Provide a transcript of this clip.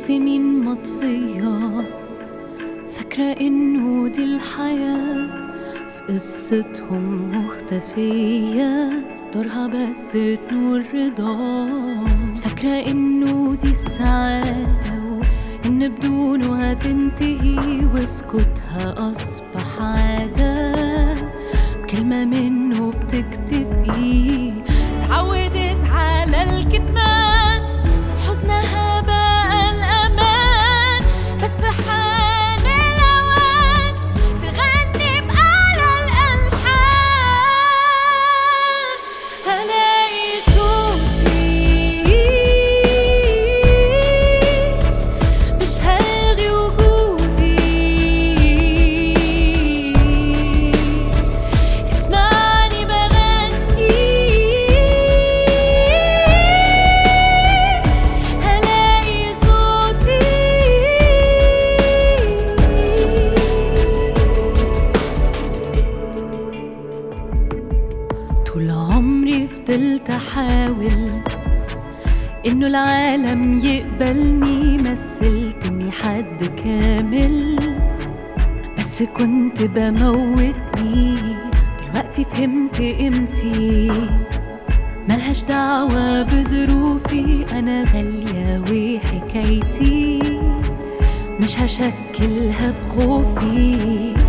سنين مطفية فاكرة إنه دي الحياة في قصتهم مختفية دورها بس تنور رضا فاكرة إنه دي السعادة وإن بدونه هتنتهي وسكوتها أصبح عادة كلمة منه بتكتفي تعودت على الكتمان حزنها بقى الأمان بس حان الأوان تغني بأعلى الألحان هلاقي صوتي مش هلغي وجودي اسمعني بغني هلاقي صوتي طول عمري فضلت احاول انه العالم يقبلني مثلت اني حد كامل بس كنت بموتني دلوقتي فهمت قيمتي ملهاش دعوة بظروفي أنا غالية وحكايتي مش هشكلها بخوفي